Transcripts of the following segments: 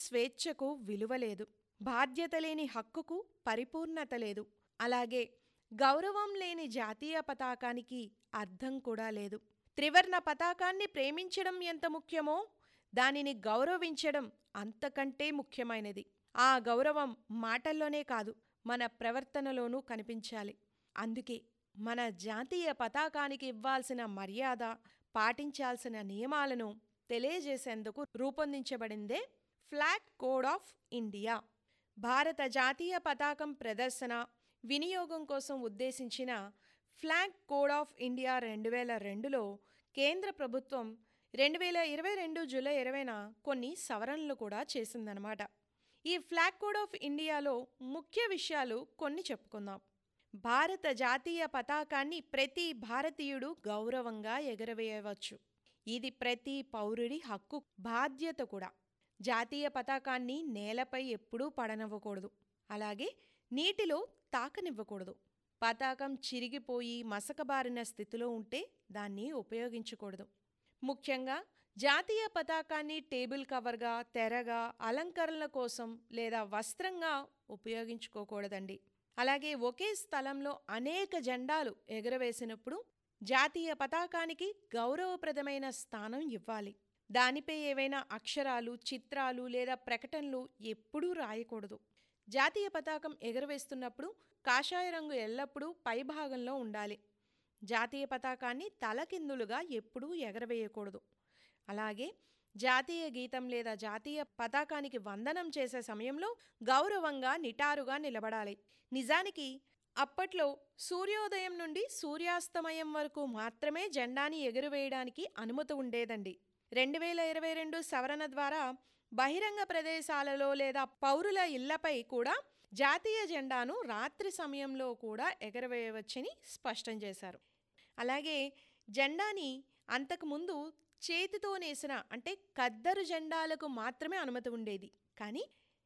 స్వేచ్ఛకు విలువ లేదు బాధ్యత లేని హక్కుకు పరిపూర్ణత లేదు అలాగే గౌరవం లేని జాతీయ పతాకానికి అర్థం కూడా లేదు త్రివర్ణ పతాకాన్ని ప్రేమించడం ఎంత ముఖ్యమో దానిని గౌరవించడం అంతకంటే ముఖ్యమైనది ఆ గౌరవం మాటల్లోనే కాదు మన ప్రవర్తనలోనూ కనిపించాలి అందుకే మన జాతీయ పతాకానికి ఇవ్వాల్సిన మర్యాద పాటించాల్సిన నియమాలను తెలియజేసేందుకు రూపొందించబడిందే ఫ్లాగ్ కోడ్ ఆఫ్ ఇండియా భారత జాతీయ పతాకం ప్రదర్శన వినియోగం కోసం ఉద్దేశించిన ఫ్లాగ్ కోడ్ ఆఫ్ ఇండియా రెండు వేల రెండులో కేంద్ర ప్రభుత్వం రెండు వేల ఇరవై రెండు జూలై ఇరవైన కొన్ని సవరణలు కూడా చేసిందనమాట ఈ ఫ్లాగ్ కోడ్ ఆఫ్ ఇండియాలో ముఖ్య విషయాలు కొన్ని చెప్పుకుందాం భారత జాతీయ పతాకాన్ని ప్రతి భారతీయుడు గౌరవంగా ఎగరవేయవచ్చు ఇది ప్రతి పౌరుడి హక్కు బాధ్యత కూడా జాతీయ పతాకాన్ని నేలపై ఎప్పుడూ పడనివ్వకూడదు అలాగే నీటిలో తాకనివ్వకూడదు పతాకం చిరిగిపోయి మసకబారిన స్థితిలో ఉంటే దాన్ని ఉపయోగించకూడదు ముఖ్యంగా జాతీయ పతాకాన్ని టేబుల్ కవర్గా తెరగా అలంకరణల కోసం లేదా వస్త్రంగా ఉపయోగించుకోకూడదండి అలాగే ఒకే స్థలంలో అనేక జెండాలు ఎగురవేసినప్పుడు జాతీయ పతాకానికి గౌరవప్రదమైన స్థానం ఇవ్వాలి దానిపై ఏవైనా అక్షరాలు చిత్రాలు లేదా ప్రకటనలు ఎప్పుడూ రాయకూడదు జాతీయ పతాకం ఎగురవేస్తున్నప్పుడు కాషాయ రంగు ఎల్లప్పుడూ పైభాగంలో ఉండాలి జాతీయ పతాకాన్ని తలకిందులుగా ఎప్పుడూ ఎగరవేయకూడదు అలాగే జాతీయ గీతం లేదా జాతీయ పతాకానికి వందనం చేసే సమయంలో గౌరవంగా నిటారుగా నిలబడాలి నిజానికి అప్పట్లో సూర్యోదయం నుండి సూర్యాస్తమయం వరకు మాత్రమే జెండాని ఎగురవేయడానికి అనుమతి ఉండేదండి రెండు వేల ఇరవై రెండు సవరణ ద్వారా బహిరంగ ప్రదేశాలలో లేదా పౌరుల ఇళ్లపై కూడా జాతీయ జెండాను రాత్రి సమయంలో కూడా ఎగరవేయవచ్చని స్పష్టం చేశారు అలాగే జెండాని అంతకుముందు చేతితో నేసిన అంటే కద్దరు జెండాలకు మాత్రమే అనుమతి ఉండేది కానీ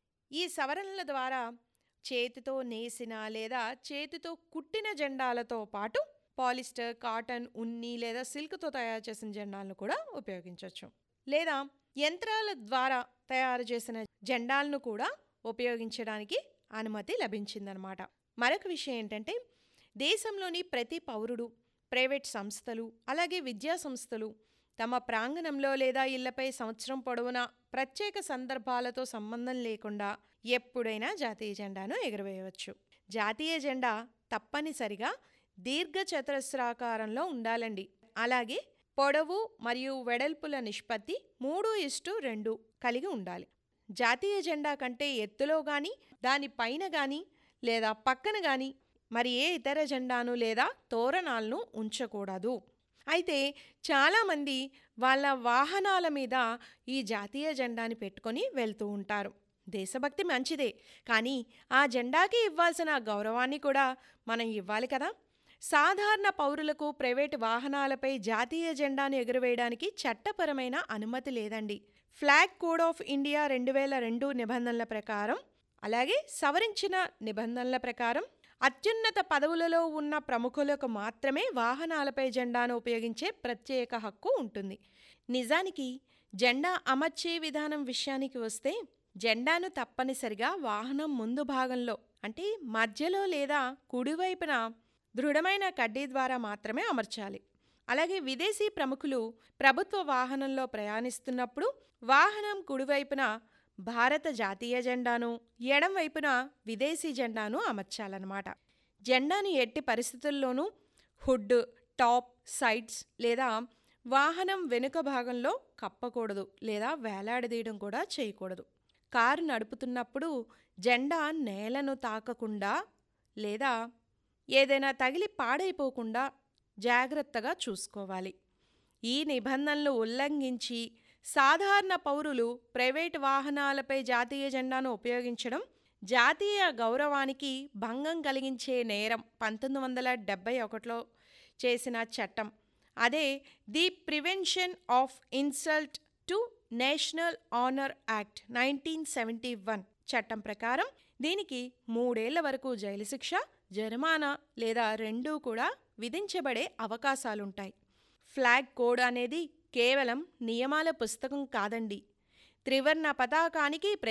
ఈ సవరణల ద్వారా చేతితో నేసిన లేదా చేతితో కుట్టిన జెండాలతో పాటు పాలిస్టర్ కాటన్ ఉన్ని లేదా సిల్క్తో తయారు చేసిన జెండాలను కూడా ఉపయోగించవచ్చు లేదా యంత్రాల ద్వారా తయారు చేసిన జెండాలను కూడా ఉపయోగించడానికి అనుమతి లభించిందనమాట మరొక విషయం ఏంటంటే దేశంలోని ప్రతి పౌరుడు ప్రైవేట్ సంస్థలు అలాగే విద్యా సంస్థలు తమ ప్రాంగణంలో లేదా ఇళ్లపై సంవత్సరం పొడవునా ప్రత్యేక సందర్భాలతో సంబంధం లేకుండా ఎప్పుడైనా జాతీయ జెండాను ఎగురవేయవచ్చు జాతీయ జెండా తప్పనిసరిగా దీర్ఘ చతురస్రాకారంలో ఉండాలండి అలాగే పొడవు మరియు వెడల్పుల నిష్పత్తి మూడు ఇస్టు రెండు కలిగి ఉండాలి జాతీయ జెండా కంటే ఎత్తులో గాని దాని పైన గాని లేదా పక్కన గాని మరి ఏ ఇతర జెండాను లేదా తోరణాలను ఉంచకూడదు అయితే చాలామంది వాళ్ళ వాహనాల మీద ఈ జాతీయ జెండాని పెట్టుకొని వెళ్తూ ఉంటారు దేశభక్తి మంచిదే కానీ ఆ జెండాకి ఇవ్వాల్సిన గౌరవాన్ని కూడా మనం ఇవ్వాలి కదా సాధారణ పౌరులకు ప్రైవేటు వాహనాలపై జాతీయ జెండాను ఎగురవేయడానికి చట్టపరమైన అనుమతి లేదండి ఫ్లాగ్ కోడ్ ఆఫ్ ఇండియా రెండు వేల రెండు నిబంధనల ప్రకారం అలాగే సవరించిన నిబంధనల ప్రకారం అత్యున్నత పదవులలో ఉన్న ప్రముఖులకు మాత్రమే వాహనాలపై జెండాను ఉపయోగించే ప్రత్యేక హక్కు ఉంటుంది నిజానికి జెండా అమర్చే విధానం విషయానికి వస్తే జెండాను తప్పనిసరిగా వాహనం ముందు భాగంలో అంటే మధ్యలో లేదా కుడివైపున దృఢమైన కడ్డీ ద్వారా మాత్రమే అమర్చాలి అలాగే విదేశీ ప్రముఖులు ప్రభుత్వ వాహనంలో ప్రయాణిస్తున్నప్పుడు వాహనం కుడివైపున భారత జాతీయ జెండాను ఎడం వైపున విదేశీ జెండాను అమర్చాలన్నమాట జెండాను ఎట్టి పరిస్థితుల్లోనూ హుడ్ టాప్ సైడ్స్ లేదా వాహనం వెనుక భాగంలో కప్పకూడదు లేదా వేలాడదీయడం కూడా చేయకూడదు కారు నడుపుతున్నప్పుడు జెండా నేలను తాకకుండా లేదా ఏదైనా తగిలి పాడైపోకుండా జాగ్రత్తగా చూసుకోవాలి ఈ నిబంధనలు ఉల్లంఘించి సాధారణ పౌరులు ప్రైవేటు వాహనాలపై జాతీయ జెండాను ఉపయోగించడం జాతీయ గౌరవానికి భంగం కలిగించే నేరం పంతొమ్మిది వందల డెబ్బై ఒకటిలో చేసిన చట్టం అదే the prevention of insult to national honour act nineteen seventy one చట్టం ప్రకారం దీనికి మూడేళ్ల వరకు జైలు శిక్ష జరిమానా లేదా రెండూ కూడా విధించబడే అవకాశాలుంటాయి ఫ్లాగ్ కోడ్ అనేది కేవలం నియమాల పుస్తకం కాదండి త్రివర్ణ పతాకానికి